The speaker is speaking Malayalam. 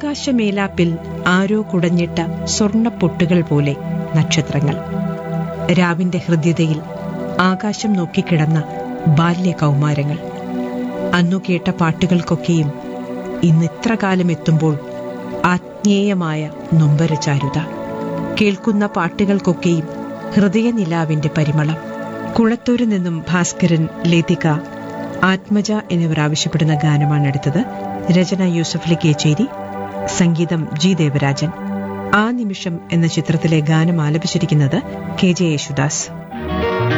ആകാശമേലാപ്പിൽ ആരോ കുടഞ്ഞിട്ട സ്വർണപ്പൊട്ടുകൾ പോലെ നക്ഷത്രങ്ങൾ രാവിന്റെ ഹൃദ്യതയിൽ ആകാശം നോക്കിക്കിടന്ന ബാല്യ കൗമാരങ്ങൾ അന്നു കേട്ട പാട്ടുകൾക്കൊക്കെയും ഇന്ന് ഇത്ര കാലം എത്തുമ്പോൾ ആത്മീയമായ നൊമ്പരചാരുത കേൾക്കുന്ന പാട്ടുകൾക്കൊക്കെയും ഹൃദയനിലാവിന്റെ പരിമളം കുളത്തൂരിൽ നിന്നും ഭാസ്കരൻ ലതിക ആത്മജ എന്നിവർ ആവശ്യപ്പെടുന്ന ഗാനമാണ് എടുത്തത് രചന യൂസഫ് കേച്ചേരി സംഗീതം ജി ദേവരാജൻ ആ നിമിഷം എന്ന ചിത്രത്തിലെ ഗാനം ആലപിച്ചിരിക്കുന്നത് കെ ജെ യേശുദാസ്